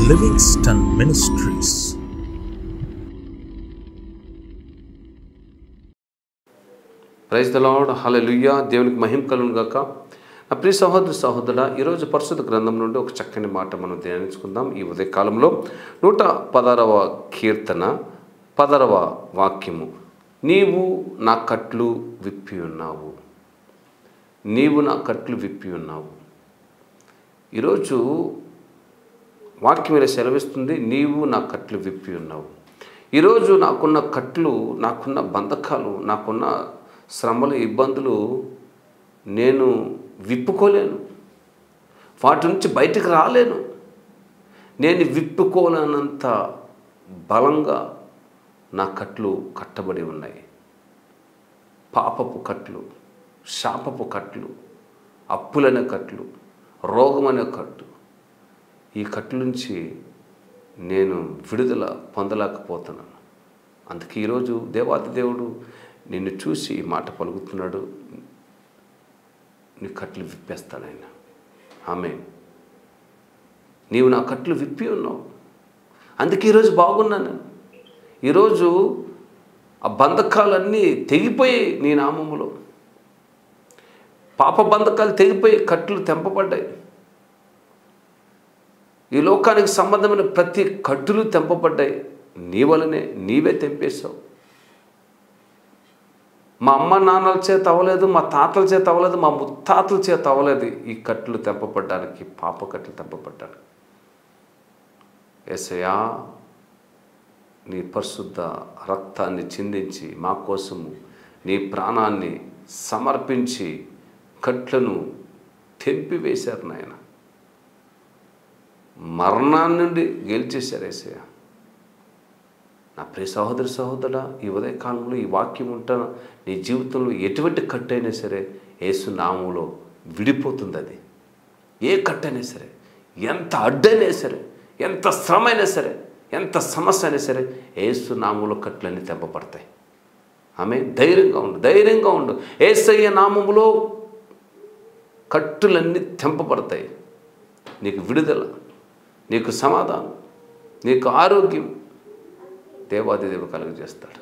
Livingston Ministries. Praise the lord hallelujah దేవునికి మహిమ కలుగును గాక నా ప్రియ సహోదరు సహోదరుల ఈరోజు పరిశుద్ధ గ్రంథం నుండి ఒక చక్కని మాట మనం ధ్యానించుకుందాం ఈ ఉదయకాలంలో నూట పదరవ కీర్తన పదరవ వాక్యము నీవు నా కట్లు విప్పి ఉన్నావు నీవు నా కట్లు విప్పి ఉన్నావు ఈరోజు వాక్యం ఇలా సెలవిస్తుంది నీవు నా కట్లు విప్పి ఉన్నావు ఈరోజు నాకున్న కట్లు నాకున్న బంధకాలు నాకున్న శ్రమలు ఇబ్బందులు నేను విప్పుకోలేను వాటి నుంచి బయటకు రాలేను నేను విప్పుకోలేనంత బలంగా నా కట్లు కట్టబడి ఉన్నాయి పాపపు కట్లు శాపపు కట్లు అప్పులనే కట్లు రోగమనే కట్టు ఈ కట్ల నుంచి నేను విడుదల పొందలేకపోతున్నాను అందుకే ఈరోజు దేవాది దేవుడు నిన్ను చూసి ఈ మాట పలుకుతున్నాడు నీ కట్లు విప్పేస్తాడు ఆయన ఆమె నీవు నా కట్లు విప్పి ఉన్నావు అందుకే ఈరోజు బాగున్నాను నేను ఈరోజు ఆ బంధకాలన్నీ తెగిపోయాయి నీ నామములో పాప బంధకాలు తెగిపోయి కట్లు తెంపబడ్డాయి ఈ లోకానికి సంబంధమైన ప్రతి కట్టులు తెంపబడ్డాయి నీ వలనే నీవే తెంపేశావు మా అమ్మ నాన్నల చేత అవ్వలేదు మా తాతల చేత అవ్వలేదు మా ముత్తాతల చేత అవ్వలేదు ఈ కట్లు తెంపబడ్డానికి పాప కట్లు తెంపబడ్డానికి ఏసయా నీ పరిశుద్ధ రక్తాన్ని చిందించి మా కోసము నీ ప్రాణాన్ని సమర్పించి కట్లను తెంపివేశారు నాయన మరణాన్ని నుండి గెలిచేశారు ఏసయ్య నా ప్రియ సహోదరి సహోదరా ఈ ఉదయకాలంలో ఈ వాక్యం ఉంటాన నీ జీవితంలో ఎటువంటి కట్టు అయినా సరే యేసు నామంలో విడిపోతుంది అది ఏ కట్టు అయినా సరే ఎంత అడ్డైనా సరే ఎంత శ్రమ అయినా సరే ఎంత సమస్య అయినా సరే యేసు నామంలో కట్లన్నీ తెంపబడతాయి ఆమె ధైర్యంగా ఉండు ధైర్యంగా ఉండు ఏసయ్య నామములో కట్టులన్నీ తెంపబడతాయి నీకు విడుదల నీకు సమాధానం నీకు ఆరోగ్యం దేవాది దేవ కలుగజేస్తాడు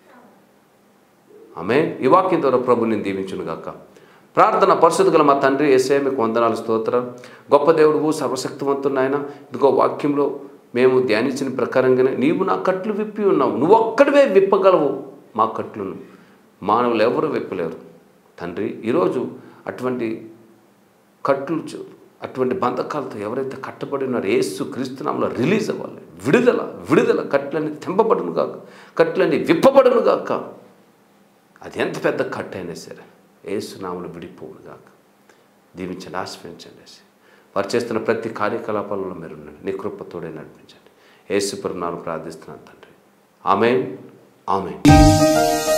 ఆమె ఈ వాక్యం ద్వారా ప్రభు నేను దీవించును గాక ప్రార్థన పరిశుద్ధ గల మా తండ్రి ఏసే మీకు వందనాలు స్తోత్రం గొప్ప దేవుడు సర్వశక్తివంతుడు ఆయన ఇదిగో వాక్యంలో మేము ధ్యానించిన ప్రకారంగానే నీవు నా కట్లు విప్పి ఉన్నావు నువ్వు ఒక్కడివే విప్పగలవు మా కట్లను మానవులు ఎవరు విప్పలేరు తండ్రి ఈరోజు అటువంటి కట్లు చూ- అటువంటి బంధకాలతో ఎవరైతే కట్టబడి ఉన్నారో ఏసు క్రీస్తునామలో రిలీజ్ అవ్వాలి విడుదల విడుదల కట్లన్నీ తెంపబడును గాక కట్లన్నీ విప్పబడును గాక అది ఎంత పెద్ద కట్ అయినా సరే ఏసునామలు విడిపోవును గాక దీవించండి ఆశ్రయించండి వారు చేస్తున్న ప్రతి కార్యకలాపాలలో మీరు ఉండండి నీ కృపతోడే నడిపించండి ఏసు పరిణామం ప్రార్థిస్తున్నాను తండ్రి ఆమెన్ ఆమెన్